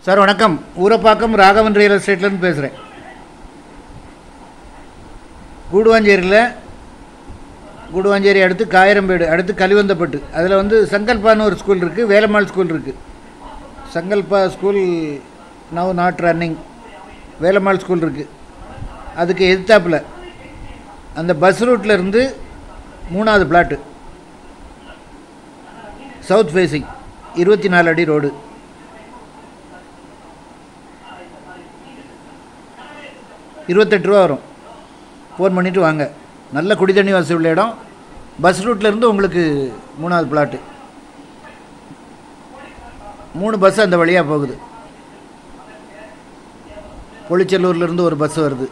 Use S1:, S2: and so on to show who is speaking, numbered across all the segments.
S1: sir வணக்கம் Urapakkam Raghavan real எஸ்டேட்லேருந்து பேசுகிறேன் கூடுவாஞ்சேரியில் கூடுவாஞ்சேரி அடுத்து காயரம்பேடு அடுத்து கலிவந்தப்பட்டு அதில் வந்து சங்கல்பான்னு ஒரு ஸ்கூல் இருக்குது வேலம்மாள் ஸ்கூல் இருக்குது Sankalpa school now not running Velammal school இருக்குது அதுக்கு எதிர்த்தாப்பில் அந்த பஸ் ரூட்டில் இருந்து மூணாவது பிளாட்டு சவுத் ஃபேஸிங் இருபத்தி நாலு அடி ரோடு இருபத்தெட்டு ரூபா வரும் ஃபோன் பண்ணிவிட்டு வாங்க நல்ல குடி தண்ணி வசதி உள்ள இடம் பஸ் ரூட்டில் இருந்து உங்களுக்கு மூணாவது பிளாட்டு மூணு பஸ் அந்த வழியாக போகுது பொளிச்செல்லூர்லேருந்து ஒரு பஸ் வருது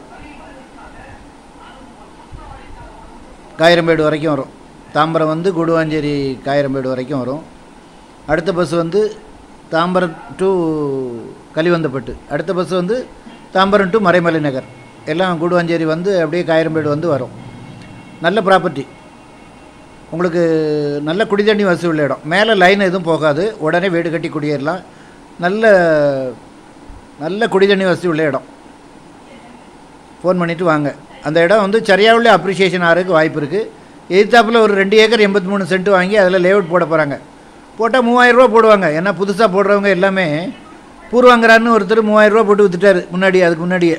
S1: காயிரம்பேடு வரைக்கும் வரும் தாம்பரம் வந்து குடுவாஞ்சேரி காயிரம்பேடு வரைக்கும் வரும் அடுத்த பஸ் வந்து தாம்பரம் டு கலிவந்தப்பட்டு அடுத்த பஸ் வந்து தாம்பரம் டு மறைமலை நகர் எல்லாம் கூடுவாஞ்சேரி வந்து அப்படியே காயிரம்பேடு வந்து வரும் நல்ல ப்ராப்பர்ட்டி உங்களுக்கு நல்ல குடிதண்ணி வசதி உள்ள இடம் மேலே லைன் எதுவும் போகாது உடனே வீடு கட்டி குடியேறலாம் நல்ல நல்ல குடிதண்ணி வசதி உள்ள இடம் ஃபோன் பண்ணிவிட்டு வாங்க அந்த இடம் வந்து சரியாவுள்ள அப்ரிஷியேஷன் ஆகிறதுக்கு வாய்ப்பு இருக்குது எதிர்த்தாப்பில் ஒரு ரெண்டு ஏக்கர் எண்பத்தி மூணு சென்ட் வாங்கி அதில் லேஅவுட் போட போகிறாங்க போட்டால் மூவாயிரரூவா போடுவாங்க ஏன்னா புதுசாக போடுறவங்க எல்லாமே பூர்வாங்கரான்னு ஒருத்தர் மூவாயிரரூவா போட்டு வித்துட்டாரு முன்னாடி அதுக்கு முன்னாடியே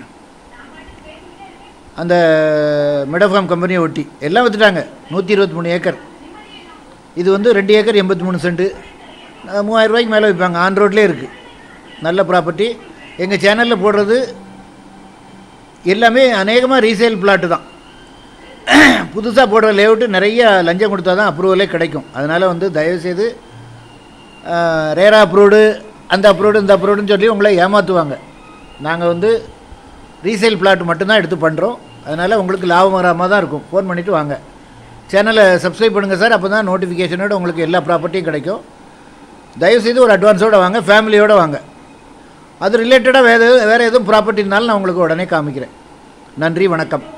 S1: அந்த மெடஃபார்ம் கம்பெனியை ஒட்டி எல்லாம் வித்துட்டாங்க நூற்றி இருபத்தி மூணு ஏக்கர் இது வந்து ரெண்டு ஏக்கர் எண்பத்தி மூணு சென்ட்டு மூவாயிரம் ரூபாய்க்கு மேலே விற்பாங்க ஆன் ரோட்லேயே இருக்குது நல்ல ப்ராப்பர்ட்டி எங்கள் சேனலில் போடுறது எல்லாமே அநேகமாக ரீசேல் பிளாட்டு தான் புதுசாக போடுற லேஅவுட்டு நிறைய லஞ்சம் கொடுத்தா தான் அப்ரூவலே கிடைக்கும் அதனால் வந்து தயவுசெய்து ரேரா அப்ரூவ்டு அந்த அப்ரூவ்டு இந்த அப்ரூவ்டுன்னு சொல்லி உங்களை ஏமாற்றுவாங்க நாங்கள் வந்து ரீசேல் பிளாட் மட்டும்தான் எடுத்து பண்ணுறோம் அதனால் உங்களுக்கு லாபம் வராமல் தான் இருக்கும் ஃபோன் பண்ணிவிட்டு வாங்க சேனலை சப்ஸ்கிரைப் பண்ணுங்கள் சார் அப்போ தான் நோட்டிஃபிகேஷனோட உங்களுக்கு எல்லா ப்ராப்பர்ட்டியும் கிடைக்கும் தயவுசெய்து ஒரு அட்வான்ஸோடு வாங்க ஃபேமிலியோடு வாங்க அது ரிலேட்டடாக வேறு வேறு எதுவும் ப்ராப்பர்ட்டி இருந்தாலும் நான் உங்களுக்கு உடனே காமிக்கிறேன் நன்றி வணக்கம்